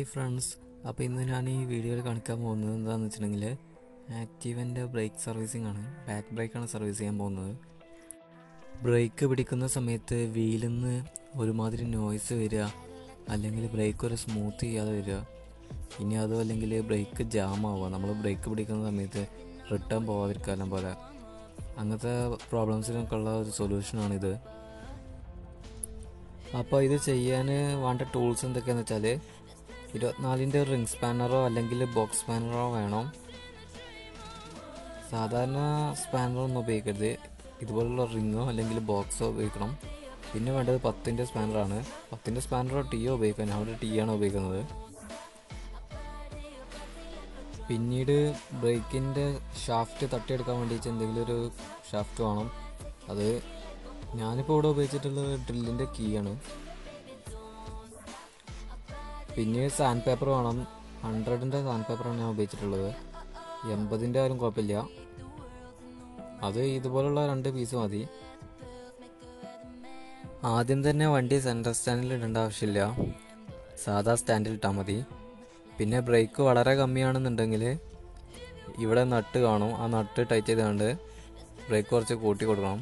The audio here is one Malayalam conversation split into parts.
ഹായ് ഫ്രണ്ട്സ് അപ്പോൾ ഇന്ന് ഞാൻ ഈ വീഡിയോയിൽ കാണിക്കാൻ പോകുന്നത് എന്താണെന്ന് വെച്ചിട്ടുണ്ടെങ്കിൽ ആക്റ്റീവൻ്റെ ബ്രേക്ക് സർവീസിംഗ് ആണ് ബാക്ക് ബ്രേക്കാണ് സർവീസ് ചെയ്യാൻ പോകുന്നത് ബ്രേക്ക് പിടിക്കുന്ന സമയത്ത് വീലിൽ നിന്ന് ഒരുമാതിരി നോയ്സ് വരിക അല്ലെങ്കിൽ ബ്രേക്ക് ഒരു സ്മൂത്ത് ചെയ്യാതെ വരിക ഇനി അതും അല്ലെങ്കിൽ ബ്രേക്ക് ജാം ആവുക നമ്മൾ ബ്രേക്ക് പിടിക്കുന്ന സമയത്ത് റിട്ടേൺ പോകാതിരിക്കാനും പോലെ അങ്ങനത്തെ പ്രോബ്ലംസിനൊക്കെ ഉള്ള ഒരു സൊല്യൂഷനാണിത് അപ്പോൾ ഇത് ചെയ്യാൻ വേണ്ട ടൂൾസ് എന്തൊക്കെയാണെന്ന് വെച്ചാൽ ഇരുപത്തിനാലിൻ്റെ റിംഗ് സ്പാനറോ അല്ലെങ്കിൽ ബോക്സ് സ്പാനറോ വേണം സാധാരണ സ്പാനറോ ഒന്നും ഉപയോഗിക്കരുത് ഇതുപോലുള്ള റിങ്ങോ അല്ലെങ്കിൽ ബോക്സോ ഉപയോഗിക്കണം പിന്നെ വേണ്ടത് പത്തിൻ്റെ സ്പാനറാണ് പത്തിൻ്റെ സ്പാനറോ ടീയോ ഉപയോഗിക്കാൻ അവിടെ ടീ ആണ് ഉപയോഗിക്കുന്നത് പിന്നീട് ബ്രേക്കിൻ്റെ ഷാഫ്റ്റ് തട്ടിയെടുക്കാൻ വേണ്ടിയിട്ട് എന്തെങ്കിലും ഒരു ഷാഫ്റ്റ് വേണം അത് ഞാനിപ്പോൾ ഇവിടെ ഉപയോഗിച്ചിട്ടുള്ളത് ഡ്രില്ലിൻ്റെ കീ ആണ് പിന്നെ സാൻഡ് പേപ്പർ വേണം ഹൺഡ്രഡിൻ്റെ സാൻഡ് പേപ്പറാണ് ഞാൻ ഉപയോഗിച്ചിട്ടുള്ളത് എൺപതിൻ്റെ ആരും കുഴപ്പമില്ല അത് ഇതുപോലുള്ള രണ്ട് പീസ് മതി ആദ്യം തന്നെ വണ്ടി സെൻട്രൽ സ്റ്റാൻഡിൽ ഇടേണ്ട ആവശ്യമില്ല സാധാ സ്റ്റാൻഡിൽ ഇട്ടാൽ മതി പിന്നെ ബ്രേക്ക് വളരെ കമ്മിയാണെന്നുണ്ടെങ്കിൽ ഇവിടെ നട്ട് കാണും ആ നട്ട് ടൈറ്റ് ചെയ്തുകൊണ്ട് ബ്രേക്ക് കുറച്ച് കൂട്ടി കൊടുക്കണം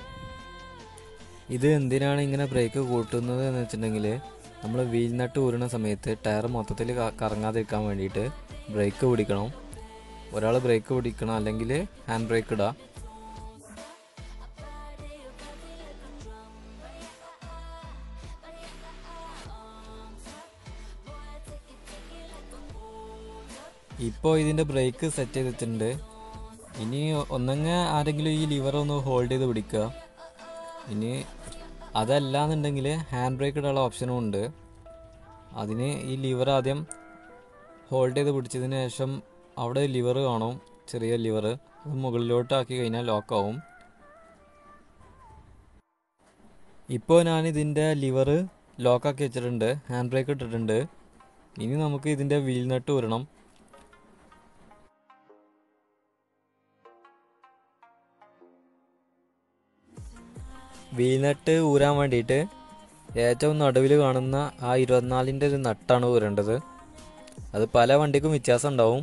ഇത് എന്തിനാണ് ഇങ്ങനെ ബ്രേക്ക് കൂട്ടുന്നത് എന്ന് വെച്ചിട്ടുണ്ടെങ്കിൽ നമ്മൾ വീൽ നട്ട് ഊരുന്ന സമയത്ത് ടയർ മൊത്തത്തിൽ ക- കറങ്ങാതിരിക്കാൻ വേണ്ടിയിട്ട് ബ്രേക്ക് പിടിക്കണം ഒരാൾ ബ്രേക്ക് പിടിക്കണം അല്ലെങ്കിൽ ഹാൻഡ് ബ്രേക്ക് ഇടുക ഇപ്പോൾ ഇതിൻ്റെ ബ്രേക്ക് സെറ്റ് ചെയ്തിട്ടുണ്ട് ഇനി ഒന്നങ്ങ ആരെങ്കിലും ഈ ലിവർ ഒന്ന് ഹോൾഡ് ചെയ്ത് പിടിക്കുക ഇനി അതല്ലാന്നുണ്ടെങ്കിൽ ഹാൻഡ് ബ്രേക്ക് ഇടാനുള്ള ഓപ്ഷനും ഉണ്ട് അതിന് ഈ ലിവർ ആദ്യം ഹോൾഡ് ചെയ്ത് പിടിച്ചതിന് ശേഷം അവിടെ ലിവർ കാണും ചെറിയ ലിവർ അത് മുകളിലോട്ട് ആക്കി കഴിഞ്ഞാൽ ലോക്കാവും ഇപ്പോൾ ഞാൻ ഇതിൻ്റെ ലിവർ ലോക്കാക്കി വെച്ചിട്ടുണ്ട് ഹാൻഡ് ബ്രേക്ക് ഇട്ടിട്ടുണ്ട് ഇനി നമുക്ക് ഇതിൻ്റെ വീൽ നട്ട് ഊരണം വീൽ നട്ട് ഊരാൻ വേണ്ടിയിട്ട് ഏറ്റവും നടുവിൽ കാണുന്ന ആ ഇരുപത്തിനാലിൻ്റെ ഒരു നട്ടാണ് ഊരേണ്ടത് അത് പല വണ്ടിക്കും വ്യത്യാസം ഉണ്ടാവും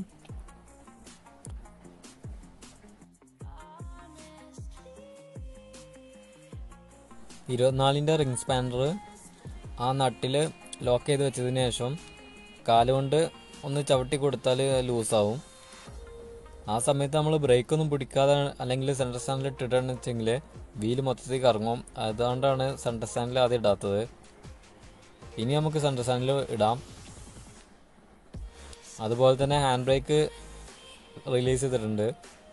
ഇരുപത്തിനാലിൻ്റെ റിംഗ് സ്പാനർ ആ നട്ടിൽ ലോക്ക് ചെയ്ത് വെച്ചതിന് ശേഷം കാലുകൊണ്ട് ഒന്ന് ചവിട്ടി കൊടുത്താൽ ലൂസാവും ആ സമയത്ത് നമ്മൾ ബ്രേക്ക് ഒന്നും പിടിക്കാതെ അല്ലെങ്കിൽ സെൻറ്റർ സ്റ്റാൻഡിൽ ഇട്ടിട്ടാണെന്ന് വെച്ചെങ്കിൽ വീല് മൊത്തത്തിൽ കറങ്ങും അതുകൊണ്ടാണ് സെൻറ്റർ സ്റ്റാൻഡിൽ ആദ്യം ഇടാത്തത് ഇനി നമുക്ക് സെൻറ്റർ സ്റ്റാൻഡിൽ ഇടാം അതുപോലെ തന്നെ ഹാൻഡ് ബ്രേക്ക് റിലീസ് ചെയ്തിട്ടുണ്ട്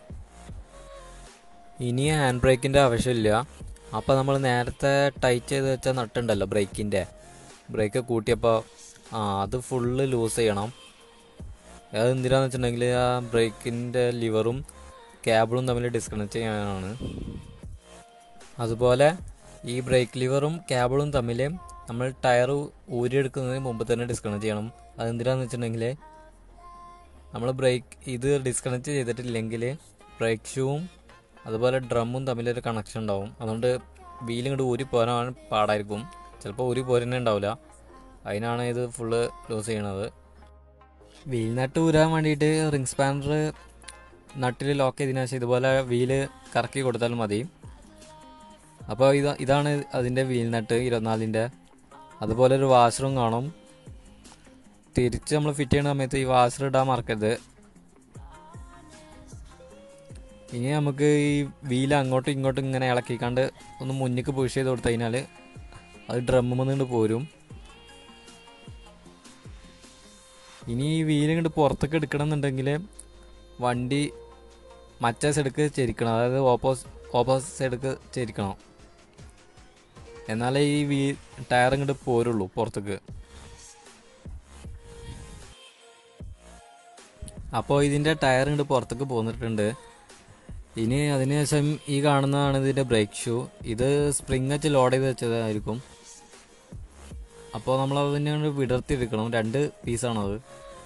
ഇനി ഹാൻഡ് ബ്രേക്കിൻ്റെ ആവശ്യമില്ല അപ്പോൾ നമ്മൾ നേരത്തെ ടൈറ്റ് ചെയ്ത് വെച്ച നട്ടുണ്ടല്ലോ ബ്രേക്കിൻ്റെ ബ്രേക്ക് കൂട്ടിയപ്പോൾ ആ അത് ഫുള്ള് ലൂസ് ചെയ്യണം അത് എന്തിനാന്ന് വെച്ചിട്ടുണ്ടെങ്കിൽ ആ ബ്രേക്കിൻ്റെ ലിവറും കേബിളും തമ്മിൽ ഡിസ്കണക്ട് ചെയ്യാനാണ് അതുപോലെ ഈ ബ്രേക്ക് ലിവറും കേബിളും തമ്മിൽ നമ്മൾ ടയർ ഊരിയെടുക്കുന്നതിന് മുമ്പ് തന്നെ ഡിസ്കണക്ട് ചെയ്യണം അതെന്തിനാന്ന് വെച്ചിട്ടുണ്ടെങ്കിൽ നമ്മൾ ബ്രേക്ക് ഇത് ഡിസ്കണക്ട് ചെയ്തിട്ടില്ലെങ്കിൽ ബ്രേക്ക് ഷൂവും അതുപോലെ ഡ്രമ്മും തമ്മിലൊരു കണക്ഷൻ ഉണ്ടാവും അതുകൊണ്ട് വീൽ ഇങ്ങോട്ട് ഊരി പോരാൻ പാടായിരിക്കും ചിലപ്പോൾ ഊരി പോരുന്നേ ഉണ്ടാവില്ല അതിനാണ് ഇത് ഫുള്ള് ലൂസ് ചെയ്യണത് വീൽ നട്ട് ഊരാൻ വേണ്ടിയിട്ട് റിംഗ് സ്പാനർ നട്ടിൽ ലോക്ക് ചെയ്തതിനു ശേഷം ഇതുപോലെ വീല് കറക്കി കൊടുത്താൽ മതി അപ്പോൾ ഇത് ഇതാണ് അതിൻ്റെ വീൽ നട്ട് ഇരുപത്തിനാലിൻ്റെ അതുപോലെ ഒരു വാഷറും കാണും തിരിച്ച് നമ്മൾ ഫിറ്റ് ചെയ്യുന്ന സമയത്ത് ഈ വാഷർ ഇടാൻ മറക്കരുത് ഇനി നമുക്ക് ഈ വീല് അങ്ങോട്ടും ഇങ്ങോട്ടും ഇങ്ങനെ ഇളക്കിക്കാണ്ട് ഒന്ന് മുന്നിക്ക് പുഷ് ചെയ്ത് കൊടുത്തു കഴിഞ്ഞാൽ അത് ഡ്രമ്മിൽ നിന്നുകൊണ്ട് പോരും ഇനി ഈ വീല് ഇങ്ങോട്ട് പുറത്തേക്ക് എടുക്കണം എന്നുണ്ടെങ്കിൽ വണ്ടി മറ്റേ സൈഡ്ക്ക് ചെരിക്കണം അതായത് ഓപ്പോസ് ഓപ്പോസിറ്റ് സൈഡ്ക്ക് ചെരിക്കണം എന്നാലേ ഈ വീ ടയർ ഇങ്ങോട്ട് പോരുള്ളൂ പുറത്തേക്ക് അപ്പോൾ ഇതിൻ്റെ ടയർ ഇങ്ങോട്ട് പുറത്തേക്ക് പോന്നിട്ടുണ്ട് ഇനി അതിനുശേഷം ഈ കാണുന്നതാണ് ഇതിൻ്റെ ബ്രേക്ക് ഷൂ ഇത് സ്പ്രിങ് വെച്ച് ലോഡ് ചെയ്ത് വെച്ചതായിരിക്കും അപ്പോൾ നമ്മൾ അതിനെ വിടർത്തിയെടുക്കണം രണ്ട് പീസാണത്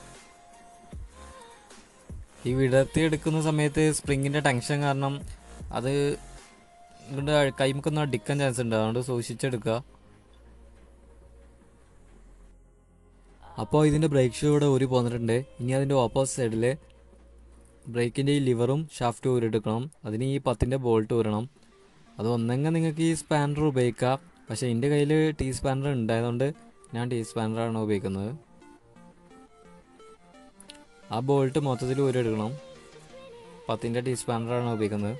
ഈ വിടർത്തി എടുക്കുന്ന സമയത്ത് സ്പ്രിങ്ങിൻ്റെ ടെൻഷൻ കാരണം അത് ഇങ്ങോട്ട് കൈമുക്കൊന്ന് അടിക്കാൻ ചാൻസ് ഉണ്ട് അതുകൊണ്ട് സൂക്ഷിച്ചെടുക്കുക അപ്പോൾ ഇതിൻ്റെ ബ്രേക്ക് ഷൂ ഇവിടെ ഊരി പോന്നിട്ടുണ്ട് ഇനി അതിൻ്റെ ഓപ്പോസിറ്റ് സൈഡിൽ ബ്രേക്കിൻ്റെ ഈ ലിവറും ഷാഫ്റ്റും ഊരിയെടുക്കണം അതിന് ഈ പത്തിൻ്റെ ബോൾട്ട് ഊരണം അത് ഒന്നെങ്കിൽ നിങ്ങൾക്ക് ഈ സ്പാനർ ഉപയോഗിക്കാം പക്ഷേ എൻ്റെ കയ്യിൽ ടീ സ്പാനർ ഉണ്ടായതുകൊണ്ട് ഞാൻ ടീ സ്പാനറാണ് ഉപയോഗിക്കുന്നത് ആ ബോൾട്ട് മൊത്തത്തിൽ ഊരിയെടുക്കണം പത്തിൻ്റെ ടീ സ്പാനറാണ് ഉപയോഗിക്കുന്നത്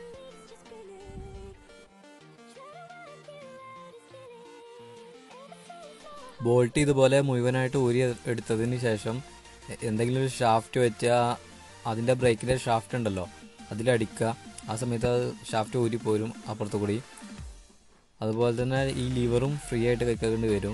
ബോൾട്ട് ഇതുപോലെ മുഴുവനായിട്ട് ഊരി എടുത്തതിന് ശേഷം എ- എന്തെങ്കിലും ഒരു ഷാഫ്റ്റ് വെച്ചാൽ അതിൻ്റെ ബ്രേക്കിൻ്റെ ഷാഫ്റ്റ് ഉണ്ടല്ലോ അതിലടിക്കുക ആ സമയത്ത് അത് ഷാഫ്റ്റ് ഊരി പോരും അപ്പുറത്തു കൂടി അതുപോലെ തന്നെ ഈ ലിവറും ഫ്രീ ആയിട്ട് വെക്കേണ്ടി വരും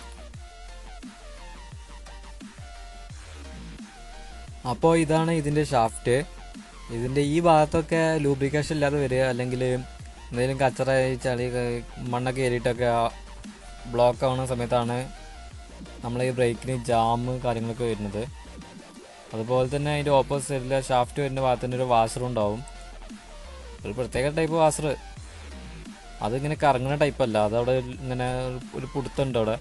അപ്പോൾ ഇതാണ് ഇതിൻ്റെ ഷാഫ്റ്റ് ഇതിൻ്റെ ഈ ഭാഗത്തൊക്കെ ലൂബ്രിക്കേഷൻ ഇല്ലാതെ വരിക അല്ലെങ്കിൽ എന്തെങ്കിലും കച്ചറ ചളി ക- മണ്ണൊക്കെ കയറിയിട്ടൊക്കെ ബ്ലോക്ക് ആവുന്ന സമയത്താണ് നമ്മൾ ഈ ബ്രേക്കിന് ജാം കാര്യങ്ങളൊക്കെ വരുന്നത് അതുപോലെ തന്നെ അതിൻ്റെ ഓപ്പോസിറ്റ് സൈഡിലെ ഷാഫ്റ്റ് വരുന്ന ഭാഗത്തിന് ഒരു വാഷർ ഉണ്ടാവും ഒരു പ്രത്യേക ടൈപ്പ് വാഷർ അതിങ്ങനെ കറങ്ങുന്ന ടൈപ്പ് അല്ല അതവിടെ ഇങ്ങനെ ഒരു- ഒരു പുടുത്തുണ്ട് അവിടെ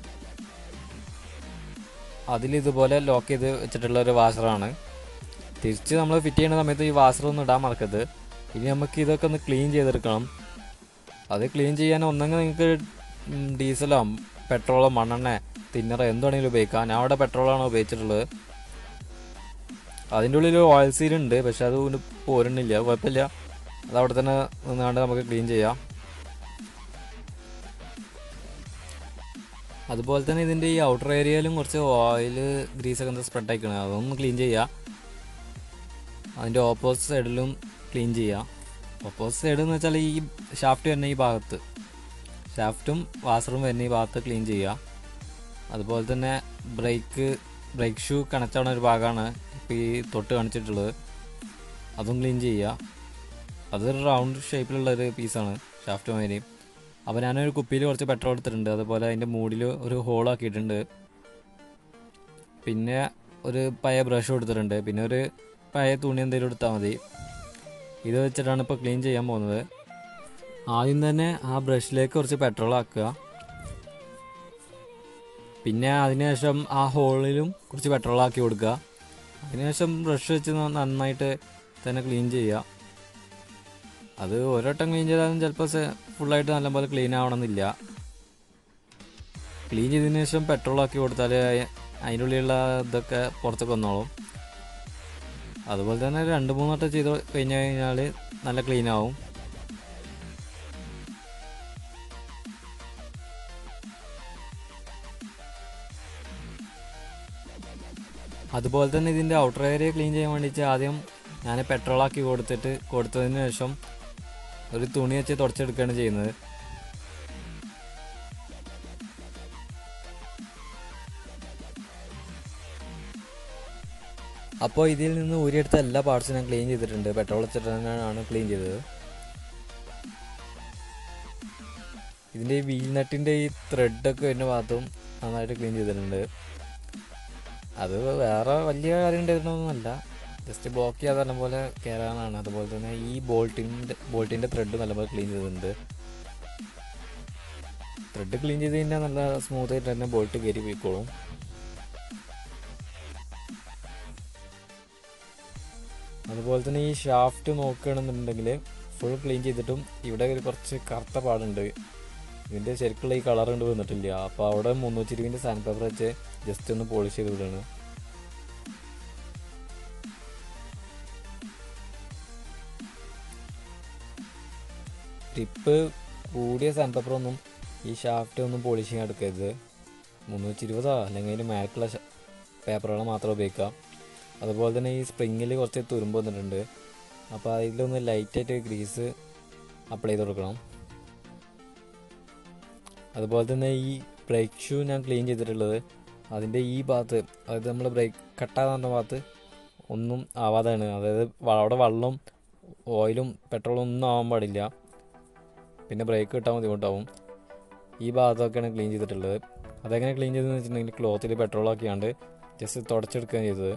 അതിൽ ഇതുപോലെ ലോക്ക് ചെയ്ത് വെച്ചിട്ടുള്ള ഒരു വാഷറാണ് തിരിച്ച് നമ്മൾ ഫിറ്റ് ചെയ്യുന്ന സമയത്ത് ഈ വാഷർ ഒന്നും ഇടാൻ മറക്കരുത് ഇനി നമുക്ക് ഇതൊക്കെ ഒന്ന് ക്ലീൻ ചെയ്തെടുക്കണം അത് ക്ലീൻ ചെയ്യാൻ ഒന്നെങ്കിൽ നിങ്ങൾക്ക് ഉം, ഡീസലോ പെട്രോളോ മണ്ണെണ്ണ തിന്നറോ എന്തുവേണമെങ്കിലും ഉപയോഗിക്കാം ഞാൻ അവിടെ പെട്രോളാണ് ഉപയോഗിച്ചിട്ടുള്ളത് അതിൻ്റെ ഉള്ളിൽ ഓയിൽ സീൽ ഉണ്ട് പക്ഷെ അത് ഇങ്ങട് പോരുന്നില്ല കുഴപ്പമില്ല അത് അവിടെ തന്നെ നിന്നാണ്ട് നമുക്ക് ക്ലീൻ ചെയ്യാം അതുപോലെ തന്നെ ഇതിൻ്റെ ഈ ഔട്ടർ ഏരിയയിലും കുറച്ച് ഓയിൽ ഗ്രീസൊക്കെ എന്താ സ്പ്രെഡ് ആയിക്കണം അതൊന്ന് ക്ലീൻ ചെയ്യുക അതിൻ്റെ ഓപ്പോസിറ്റ് സൈഡിലും ക്ലീൻ ചെയ്യുക ഓപ്പോസിറ്റ് സൈഡ് എന്ന് വെച്ചാൽ ഈ ഷാഫ്റ്റ് വരുന്ന ഈ ഭാഗത്ത് ഷാഫ്റ്റും വാസറും വരുന്ന ഈ ഭാഗത്ത് ക്ലീൻ ചെയ്യുക അതുപോലെ തന്നെ ബ്രേക്ക് ബ്രേക്ക് ഷൂ കണക്ട് ആവുന്ന ഒരു ഭാഗമാണ് ഇപ്പോൾ ഈ തൊട്ട് കാണിച്ചിട്ടുള്ളത് അതും ക്ലീൻ ചെയ്യുക അതൊരു റൗണ്ട് ഷേപ്പിലുള്ള ഒരു പീസാണ് ഷാഫ്റ്റ് മാതിരി അപ്പോൾ ഞാനൊരു കുപ്പിയിൽ കുറച്ച് പെട്രോൾ എടുത്തിട്ടുണ്ട് അതുപോലെ അതിൻ്റെ മൂടിൽ ഒരു ഹോൾ ആക്കിയിട്ടുണ്ട് പിന്നെ ഒരു പഴയ ബ്രഷ് കൊടുത്തിട്ടുണ്ട് പിന്നെ ഒരു പഴയ തുണി എന്തെങ്കിലും എടുത്താൽ മതി ഇത് വെച്ചിട്ടാണ് ഇപ്പോൾ ക്ലീൻ ചെയ്യാൻ പോകുന്നത് ആദ്യം തന്നെ ആ ബ്രഷിലേക്ക് കുറച്ച് പെട്രോൾ ആക്കുക പിന്നെ അതിനുശേഷം ആ ഹോളിലും കുറച്ച് പെട്രോൾ ആക്കി കൊടുക്കുക അതിനുശേഷം ബ്രഷ് വെച്ച് ന- നന്നായിട്ട് തന്നെ ക്ലീൻ ചെയ്യുക അത് ഒരവട്ടം ക്ലീൻ ചെയ്താലും ചിലപ്പോൾ ഫുള്ളായിട്ട് നല്ലപോലെ ക്ലീൻ ആവണമെന്നില്ല ക്ലീൻ ചെയ്തതിന് ശേഷം പെട്രോൾ ആക്കി കൊടുത്താൽ അതിൻ്റെ ഉള്ളിലുള്ള ഇതൊക്കെ പുറത്തൊക്കെ വന്നോളും അതുപോലെ തന്നെ രണ്ട് മൂന്ന് വട്ടം ചെയ്ത് കഴിഞ്ഞ് കഴിഞ്ഞാൽ നല്ല ക്ലീൻ ആവും അതുപോലെ തന്നെ ഇതിൻ്റെ ഔട്ടർ ഏരിയ ക്ലീൻ ചെയ്യാൻ വേണ്ടിയിട്ട് ആദ്യം ഞാൻ പെട്രോൾ ആക്കി കൊടുത്തിട്ട് കൊടുത്തതിന് ശേഷം ഒരു തുണി വെച്ച് തുടച്ചെടുക്കുകയാണ് ചെയ്യുന്നത് അപ്പോൾ ഇതിൽ നിന്ന് ഊരിയെടുത്ത എല്ലാ പാർട്സും ഞാൻ ക്ലീൻ ചെയ്തിട്ടുണ്ട് പെട്രോൾ വെച്ചിട്ട് തന്നെയാണ് ക്ലീൻ ചെയ്തത് ഇതിൻ്റെ ഈ വീൽ നട്ടിൻ്റെ ഈ ത്രെഡൊക്കെ വരുന്ന ഭാഗത്തും നന്നായിട്ട് ക്ലീൻ ചെയ്തിട്ടുണ്ട് അത് വേറെ വലിയ കാര്യം ഉണ്ടായിരുന്നൊന്നുമല്ല ജസ്റ്റ് ബ്ലോക്ക് ചെയ്യാതെ നല്ല പോലെ കയറാനാണ് അതുപോലെ തന്നെ ഈ ബോൾട്ടിൻ്റെ ബോൾട്ടിൻ്റെ ത്രെഡ് നല്ലപോലെ ക്ലീൻ ചെയ്തിട്ടുണ്ട് ത്രെഡ് ക്ലീൻ ചെയ്ത് കഴിഞ്ഞാൽ നല്ല സ്മൂത്ത് ആയിട്ട് തന്നെ ബോൾട്ട് കയറി പോയിക്കോളും അതുപോലെ തന്നെ ഈ ഷാഫ്റ്റ് നോക്കുകയാണെന്നുണ്ടെങ്കിൽ ഫുൾ ക്ലീൻ ചെയ്തിട്ടും ഇവിടെ ഒരു കുറച്ച് കറുത്ത പാടുണ്ട് ഇതിൻ്റെ ശരിക്കുള്ള ഈ കളർ കൊണ്ട് വന്നിട്ടില്ല അപ്പോൾ അവിടെ മുന്നൂറ്റി ഇരുപതിൻ്റെ സാൻഡ് പേപ്പർ വെച്ച് ജസ്റ്റ് ഒന്ന് പോളിഷ് ചെയ്ത് വിടുകയാണ് ടിപ്പ് കൂടിയ സാൻഡ് പേപ്പർ ഒന്നും ഈ ഷാഫ്റ്റ് ഒന്നും പോളിഷ് ചെയ്യാൻ എടുക്കരുത് മുന്നൂറ്റി ഇരുപതോ അല്ലെങ്കിൽ അതിന് മേക്കുള്ള പേപ്പറുകൾ മാത്രം ഉപയോഗിക്കാം അതുപോലെ തന്നെ ഈ സ്പ്രിങ്ങിൽ കുറച്ച് തുരുമ്പ് വന്നിട്ടുണ്ട് അപ്പോൾ അതിലൊന്ന് ലൈറ്റായിട്ട് ഗ്രീസ് അപ്ലൈ ചെയ്ത് കൊടുക്കണം അതുപോലെ തന്നെ ഈ ബ്രേക്ക് ഷൂ ഞാൻ ക്ലീൻ ചെയ്തിട്ടുള്ളത് അതിൻ്റെ ഈ ഭാഗത്ത് അതായത് നമ്മൾ ബ്രേക്ക് കട്ടാന്ന് പറഞ്ഞ ഭാഗത്ത് ഒന്നും ആവാതെയാണ് അതായത് വ- അവിടെ വെള്ളം ഓയിലും പെട്രോളും ഒന്നും ആവാൻ പാടില്ല പിന്നെ ബ്രേക്ക് കിട്ടാൻ ബുദ്ധിമുട്ടാവും ഈ ഭാഗത്തൊക്കെയാണ് ക്ലീൻ ചെയ്തിട്ടുള്ളത് അതെങ്ങനെ ക്ലീൻ ചെയ്തതെന്ന് വെച്ചിട്ടുണ്ടെങ്കിൽ ക്ലോത്തിൽ പെട്രോൾ ആക്കിയാണ്ട് ജസ്റ്റ് തുടച്ചെടുക്കുകയാണ് ചെയ്തത്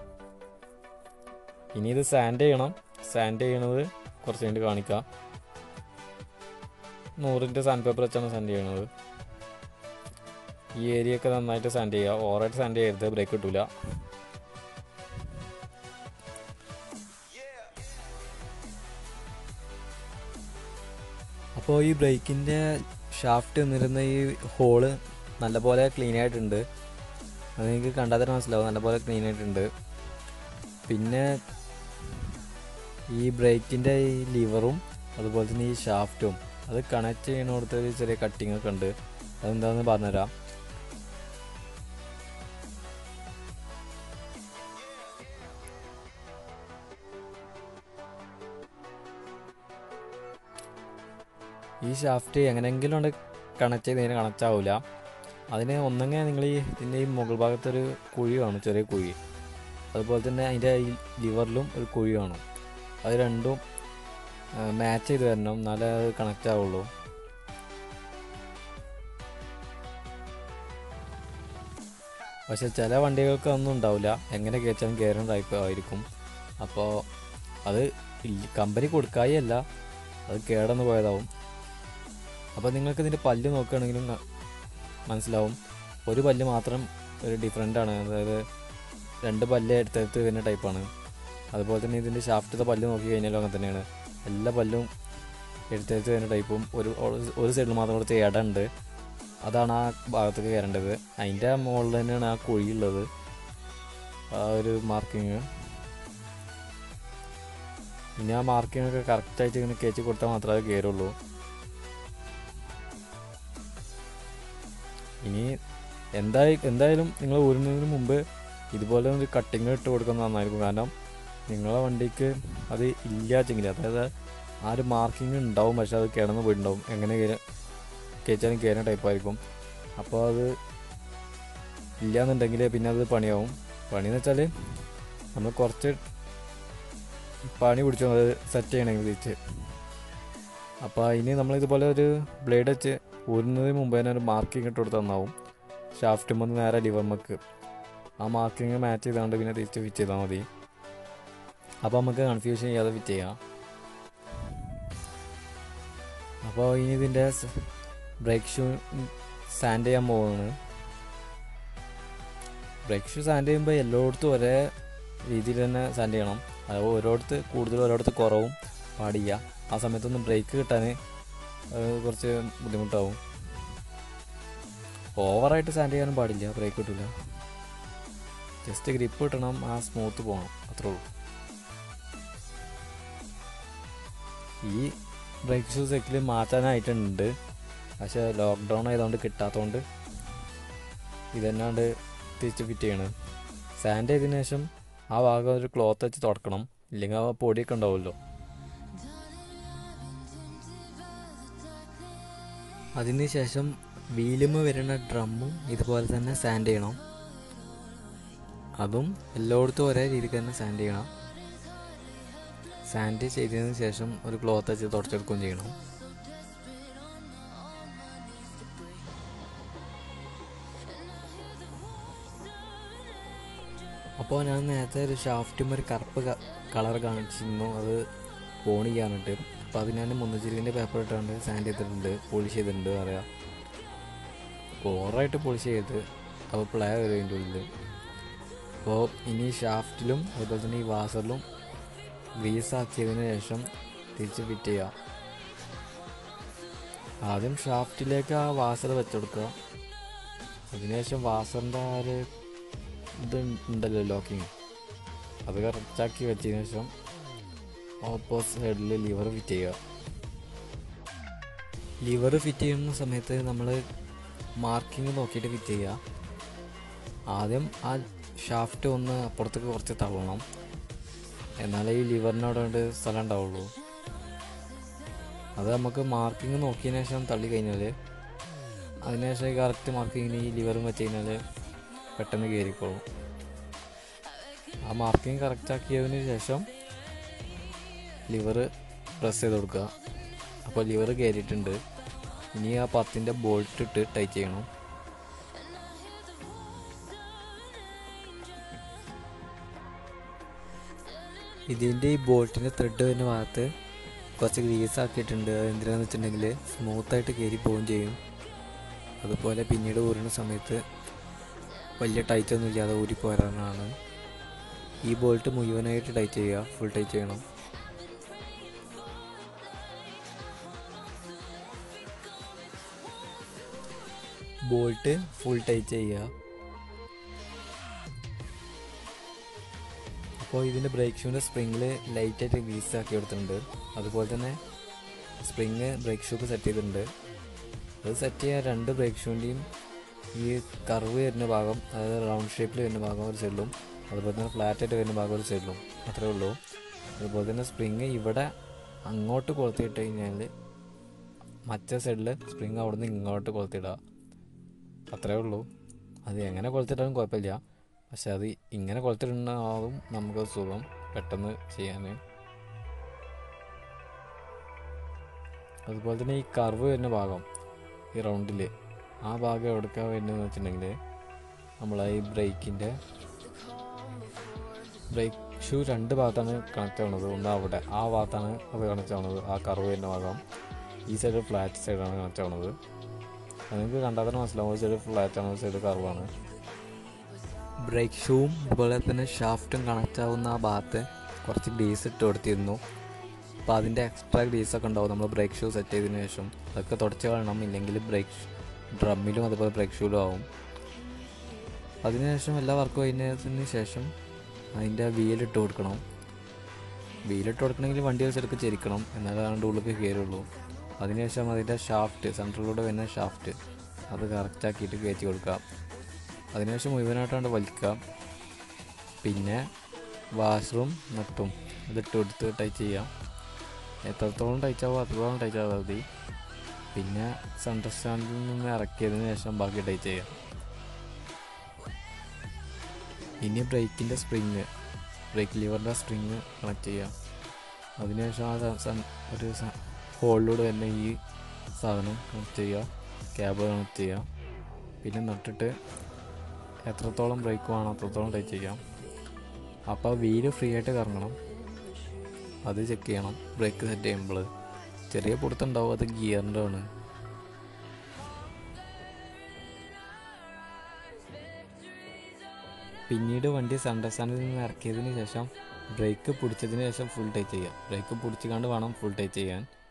ഇനി ഇത് സാൻഡ് ചെയ്യണം സാൻഡ് ചെയ്യണത് കുറച്ച് കഴിഞ്ഞിട്ട് കാണിക്കാം നൂറിൻ്റെ സാൻഡ് പേപ്പർ വെച്ചാണ് സാൻഡ് ചെയ്യണത് ഈ ഏരിയ ഒക്കെ നന്നായിട്ട് സാൻഡ് ചെയ്യുക ഓവറായിട്ട് സാൻഡ് ചെയ്യരുത് ബ്രേക്ക് കിട്ടൂല അപ്പോൾ ഈ ബ്രേക്കിൻ്റെ ഷാഫ്റ്റ് നിന്നിരുന്ന ഈ ഹോള് നല്ലപോലെ ക്ലീൻ ആയിട്ടുണ്ട് അത് നിങ്ങൾക്ക് കണ്ടാൽ തന്നെ മനസ്സിലാവും നല്ലപോലെ ക്ലീൻ ആയിട്ടുണ്ട് പിന്നെ ഈ ബ്രേക്കിൻ്റെ ഈ ലിവറും അതുപോലെ തന്നെ ഈ ഷാഫ്റ്റും അത് കണക്ട് ചെയ്യുന്നിടത്ത് ഒരു ചെറിയ കട്ടിങ് ഒക്കെ ഉണ്ട് അതെന്താണെന്ന് പറഞ്ഞുതരാം ഈ ഷാഫ്റ്റ് എങ്ങനെയെങ്കിലും കൊണ്ട് കണക്ട് ചെയ്ത് കഴിഞ്ഞാൽ കണക്റ്റ് ആവില്ല അതിന് ഒന്നെങ്കിൽ നിങ്ങൾ ഈ ഇതിൻ്റെ ഈ മുകൾ ഭാഗത്തൊരു കുഴി കാണും ചെറിയ കുഴി അതുപോലെ തന്നെ അതിൻ്റെ ഈ ലിവറിലും ഒരു കുഴി കാണും അത് രണ്ടും മാച്ച് ചെയ്ത് വരണം എന്നാലേ അത് കണക്റ്റ് ആവുള്ളൂ പക്ഷെ ചില വണ്ടികൾക്ക് ഒന്നും ഉണ്ടാവില്ല എങ്ങനെ കയറ്റാലും കയറുന്ന ടൈപ്പ് ആയിരിക്കും അപ്പോൾ അത് കമ്പനി കൊടുക്കായല്ല അത് കേടന്ന് പോയതാവും അപ്പോൾ നിങ്ങൾക്ക് ഇതിൻ്റെ പല്ല് നോക്കുകയാണെങ്കിലും ക- മനസ്സിലാവും ഒരു പല്ല് മാത്രം ഒരു ഡിഫറെൻ്റ് ആണ് അതായത് രണ്ട് പല്ല് എടുത്തെടുത്ത് വരുന്ന ടൈപ്പാണ് അതുപോലെ തന്നെ ഇതിൻ്റെ ഷാഫ്റ്റത്തെ പല്ല് നോക്കി കഴിഞ്ഞാലും അങ്ങനെ തന്നെയാണ് എല്ലാ പല്ലും എടുത്തെടുത്ത് വരുന്ന ടൈപ്പും ഒരു ഒരു സൈഡിൽ മാത്രം കുറച്ച് ഇട ഉണ്ട് അതാണ് ആ ഭാഗത്തേക്ക് കയറേണ്ടത് അതിൻ്റെ മുകളിൽ തന്നെയാണ് ആ കുഴിയുള്ളത് ആ ഒരു മാർക്കിങ് ഇനി ആ മാർക്കിംഗ് ഒക്കെ കറക്റ്റായിട്ട് ഇങ്ങനെ കയറ്റി കൊടുത്താൽ മാത്രമേ അത് കയറുള്ളൂ ഇനി എന്തായി എന്തായാലും നിങ്ങൾ ഊരുന്നതിന് മുമ്പ് ഇതുപോലെ ഒരു കട്ടിങ് ഇട്ട് കൊടുക്കുന്നത് നന്നായിരിക്കും കാരണം നിങ്ങളെ വണ്ടിക്ക് അത് ഇല്ലാച്ചെങ്കിൽ അതായത് ആ ഒരു മാർക്കിംഗ് ഉണ്ടാവും പക്ഷെ അത് കിടന്ന് പോയിട്ടുണ്ടാവും എങ്ങനെ കയറി കയറ്റാനും കയറുന്ന ടൈപ്പായിരിക്കും അപ്പോൾ അത് ഇല്ലയെന്നുണ്ടെങ്കിൽ പിന്നെ അത് പണിയാവും പണിയെന്ന് വെച്ചാൽ നമ്മൾ കുറച്ച് പണി പിടിച്ചു അത് സെറ്റ് ചെയ്യണമെങ്കിൽ തിരിച്ച് അപ്പോൾ അതിന് നമ്മൾ ഇതുപോലെ ഒരു ബ്ലേഡ് വെച്ച് ഊരുന്നതിന് മുമ്പ് തന്നെ ഒരു മാർക്കിംഗ് ഇട്ട് കൊടുത്താൽ നന്നാവും ഷാഫ്റ്റ് മുന്ന് നേരെ ലിവർമക്ക് ആ മാർക്കിങ് മാച്ച് ചെയ്താണ്ട് പിന്നെ തിരിച്ച് ഫിറ്റ് ചെയ്താൽ മതി അപ്പോൾ നമുക്ക് കൺഫ്യൂഷൻ ചെയ്യാതെ ഫിറ്റ് ചെയ്യാം അപ്പോൾ ഇനി ഇതിൻ്റെ ബ്രേക്ക് ഷൂ സാൻഡ് ചെയ്യാൻ പോവാണ് ബ്രേക്ക് ഷൂ സാൻഡ് ചെയ്യുമ്പോൾ എല്ലായിടത്തും ഒരേ രീതിയിൽ തന്നെ സാൻഡ് ചെയ്യണം അത് ഓരോരുത്ത് കൂടുതൽ ഓരോരുത്ത് കുറവും പാടില്ല ആ സമയത്തൊന്നും ബ്രേക്ക് കിട്ടാൻ അത് കുറച്ച് ബുദ്ധിമുട്ടാവും ഓവറായിട്ട് സാൻഡ് ചെയ്യാനും പാടില്ല ബ്രേക്ക് കിട്ടില്ല ജസ്റ്റ് ഗ്രിപ്പ് കിട്ടണം ആ സ്മൂത്ത് പോകണം അത്രേ ഉള്ളൂ ഈ ബ്രേക്ക് ഷൂ സെക്കിൽ മാറ്റാനായിട്ടുണ്ട് പക്ഷേ ലോക്ക്ഡൗൺ ആയതുകൊണ്ട് കിട്ടാത്തതുകൊണ്ട് ഇതന്നാണ്ട് തിരിച്ച് ഫിറ്റ് ചെയ്യണം സാൻഡ് ചെയ്തതിന് ശേഷം ആ ഭാഗം ഒരു ക്ലോത്ത് വെച്ച് തുടക്കണം ഇല്ലെങ്കിൽ ആ പൊടിയൊക്കെ ഉണ്ടാവുമല്ലോ അതിന് ശേഷം വീലുമ വരുന്ന ഡ്രമ്മും ഇതുപോലെ തന്നെ സാൻഡ് ചെയ്യണം അതും എല്ലായിടത്തും ഒരേ രീതിക്ക് തന്നെ സാൻഡ് ചെയ്യണം സാൻഡ് ചെയ്തതിന് ശേഷം ഒരു ക്ലോത്ത് വെച്ച് തുടച്ചെടുക്കുകയും ചെയ്യണം അപ്പോൾ ഞാൻ നേരത്തെ ഒരു ഷാഫ്റ്റും ഒരു കറുപ്പ് കളർ കാണിച്ചിരുന്നു അത് പോൺ ചെയ്യാനിട്ട് അപ്പോൾ അത് ഞാൻ മുന്നൂറ്റിരുവിൻ്റെ പേപ്പർ ഇട്ടുകൊണ്ട് സാൻഡ് ചെയ്തിട്ടുണ്ട് പോളിഷ് ചെയ്തിട്ടുണ്ട് പറയാം ഓവറായിട്ട് പോളിഷ് ചെയ്ത് അപ്പോൾ പ്ലേ വരും അതിൻ്റെ ഉള്ളിൽ അപ്പോൾ ഇനി ഷാഫ്റ്റിലും അതുപോലെ തന്നെ ഈ വാസറിലും ഗ്രീസ് ആക്കിയതിന് ശേഷം തിരിച്ച് ഫിറ്റ് ചെയ്യുക ആദ്യം ഷാഫ്റ്റിലേക്ക് ആ വാസർ വെച്ചെടുക്കുക അതിനുശേഷം വാസറിൻ്റെ ആ ഒരു ഇത് ഉണ്ടല്ലോ ലോക്കിങ് അത് കറക്റ്റാക്കി വെച്ചതിന് ശേഷം ഓപ്പോസിറ്റ് സൈഡിൽ ലിവർ ഫിറ്റ് ചെയ്യുക ലിവർ ഫിറ്റ് ചെയ്യുന്ന സമയത്ത് നമ്മൾ മാർക്കിങ് നോക്കിയിട്ട് ഫിറ്റ് ചെയ്യുക ആദ്യം ആ ഷാഫ്റ്റ് ഒന്ന് അപ്പുറത്തേക്ക് കുറച്ച് തള്ളണം എന്നാലേ ഈ ലിവറിനവിടെ കൊണ്ട് സ്ഥലം ഉണ്ടാവുള്ളൂ അത് നമുക്ക് മാർക്കിങ് നോക്കിയതിന് ശേഷം തള്ളി കഴിഞ്ഞാൽ അതിനുശേഷം ഈ കറക്റ്റ് മാർക്കിങ്ങിന് ഈ ലിവറും വെച്ച് കഴിഞ്ഞാൽ പെട്ടെന്ന് കയറിക്കോളും ആ മാർക്കിങ് കറക്റ്റ് ആക്കിയതിന് ശേഷം ലിവർ പ്രസ് ചെയ്ത് കൊടുക്കുക അപ്പോൾ ലിവർ കയറിയിട്ടുണ്ട് ഇനി ആ പത്തിൻ്റെ ബോൾട്ട് ഇട്ട് ടൈറ്റ് ചെയ്യണം ഇതിൻ്റെ ഈ ബോൾട്ടിൻ്റെ ത്രെഡ് വരുന്ന ഭാഗത്ത് കുറച്ച് ഗ്രീസ് ആക്കിയിട്ടുണ്ട് അത് എന്തിനാന്ന് വെച്ചിട്ടുണ്ടെങ്കിൽ സ്മൂത്തായിട്ട് കയറി പോവുകയും ചെയ്യും അതുപോലെ പിന്നീട് ഊരുന്ന സമയത്ത് വലിയ ടൈറ്റ് ഒന്നും ഇല്ലാതെ ഊരി പോരാനാണ് ഈ ബോൾട്ട് മുഴുവനായിട്ട് ടൈറ്റ് ചെയ്യുക ഫുൾ ടൈറ്റ് ചെയ്യണം ബോൾട്ട് ഫുൾ ടൈറ്റ് ചെയ്യുക അപ്പോൾ ഇതിൻ്റെ ബ്രേക്ക് ഷൂവിൻ്റെ സ്പ്രിങ്ങിൽ ലൈറ്റായിട്ട് ഗ്രീസ് ആക്കി എടുത്തിട്ടുണ്ട് അതുപോലെ തന്നെ സ്പ്രിങ് ബ്രേക്ക് ഷൂക്ക് സെറ്റ് ചെയ്തിട്ടുണ്ട് അത് സെറ്റ് ചെയ്യാൻ രണ്ട് ബ്രേക്ക് ഷൂവിൻ്റെയും ഈ കർവ് വരുന്ന ഭാഗം അതായത് റൗണ്ട് ഷേപ്പിൽ വരുന്ന ഭാഗം ഒരു സൈഡിലും അതുപോലെ തന്നെ ഫ്ലാറ്റ് ആയിട്ട് വരുന്ന ഭാഗം ഒരു സൈഡിലും അത്രേ ഉള്ളൂ അതുപോലെ തന്നെ സ്പ്രിങ് ഇവിടെ അങ്ങോട്ട് കൊളുത്തിയിട്ട് കഴിഞ്ഞാൽ മറ്റേ സൈഡിൽ സ്പ്രിങ് അവിടെ നിന്ന് ഇങ്ങോട്ട് കൊളുത്തിടുക അത്രേ ഉള്ളൂ അത് എങ്ങനെ കൊളുത്തിട്ടാലും കുഴപ്പമില്ല പക്ഷെ അത് ഇങ്ങനെ കൊളുത്തിട്ടുണ്ടാവും നമുക്ക് സുഖം പെട്ടെന്ന് ചെയ്യാൻ അതുപോലെ തന്നെ ഈ കർവ് വരുന്ന ഭാഗം ഈ റൗണ്ടിൽ ആ ഭാഗം എവിടേക്കാണ് വരുന്നതെന്ന് വെച്ചിട്ടുണ്ടെങ്കിൽ നമ്മൾ ഈ ബ്രേക്കിൻ്റെ ബ്രേക്ക് ഷൂ രണ്ട് ഭാഗത്താണ് കണക്ട് ആവുന്നത് ഒന്ന് അവിടെ ആ ഭാഗത്താണ് അത് കണക്ട് ആവുന്നത് ആ കർവ് വരുന്ന ഭാഗം ഈ സൈഡ് ഫ്ലാറ്റ് സൈഡാണ് കണക്ട് ആവുന്നത് അത് നിങ്ങൾക്ക് കണ്ടാൽ തന്നെ മനസ്സിലാവും ഒരു സൈഡ് ഫ്ലാറ്റ് ആണ് ഒരു സൈഡ് കർവാണ് ബ്രേക്ക് ഷൂവും അതുപോലെ തന്നെ ഷാഫ്റ്റും കണക്റ്റ് ആവുന്ന ആ ഭാഗത്ത് കുറച്ച് ഗ്രീസ് ഇട്ട് കൊടുത്തിരുന്നു അപ്പോൾ അതിൻ്റെ എക്സ്ട്രാ ഗ്രീസൊക്കെ ഉണ്ടാവും നമ്മൾ ബ്രേക്ക് ഷൂ സെറ്റ് ചെയ്തതിന് ശേഷം അതൊക്കെ തുടച്ച് കളയണം ഇല്ലെങ്കിൽ ബ്രേക്ക് ഡ്രമ്മിലും അതുപോലെ ബ്രേക്ക് ഷൂലും ആവും അതിനുശേഷം എല്ലാ വർക്ക് കഴിഞ്ഞതിന് ശേഷം അതിൻ്റെ വീലിട്ട് കൊടുക്കണം വീലിട്ട് കൊടുക്കണമെങ്കിൽ വണ്ടി വെച്ചെടുക്ക് ചെരിക്കണം എന്നാലേ അതിൻ്റെ ഉള്ളിൽ കയറുള്ളൂ അതിനുശേഷം അതിൻ്റെ ഷാഫ്റ്റ് സെൻട്രലിലൂടെ വരുന്ന ഷാഫ്റ്റ് അത് കറക്റ്റാക്കിയിട്ട് കയറ്റി കൊടുക്കുക അതിനുശേഷം മുഴുവനായിട്ടാണ് വലിക്കുക പിന്നെ വാഷ്റൂം നട്ടും അതിട്ട് കൊടുത്ത് ടൈറ്റ് ചെയ്യാം എത്രത്തോളം ടൈറ്റ് ആവുമോ അത്രത്തോളം ടൈറ്റ് ആവാതെ മതി പിന്നെ സെൻട്രൽ സ്റ്റാൻഡിൽ നിന്ന് ഇറക്കിയതിന് ശേഷം ബാക്കി ടൈറ്റ് ചെയ്യാം ഇനി ബ്രേക്കിൻ്റെ സ്പ്രിങ് ബ്രേക്ക് ലിവറിൻ്റെ സ്പ്രിങ് കണക്ട് ചെയ്യാം അതിനുശേഷം ആ സ- സ- ഒരു ഹോളിലൂടെ തന്നെ ഈ സാധനം കണക്ട് ചെയ്യുക ക്യാബ് കണക്ട് ചെയ്യുക പിന്നെ നട്ടിട്ട് എത്രത്തോളം ബ്രേക്ക് വേണം അത്രത്തോളം ടൈറ്റ് ചെയ്യാം അപ്പോൾ വീല് ഫ്രീ ആയിട്ട് കറങ്ങണം അത് ചെക്ക് ചെയ്യണം ബ്രേക്ക് സെറ്റ് ചെയ്യുമ്പോൾ ചെറിയ പൊടുത്തുണ്ടാവും അത് ഗിയറിൻ്റെ ആണ് പിന്നീട് വണ്ടി സെൻട്രൽ സ്റ്റാൻഡിൽ നിന്ന് ഇറക്കിയതിന് ശേഷം ബ്രേക്ക് പിടിച്ചതിന് ശേഷം ഫുൾ ടൈറ്റ് ചെയ്യാം ബ്രേക്ക് പിടിച്ചുകൊണ്ട് വേണം ഫുൾ ടൈറ്റ് ചെയ്യാൻ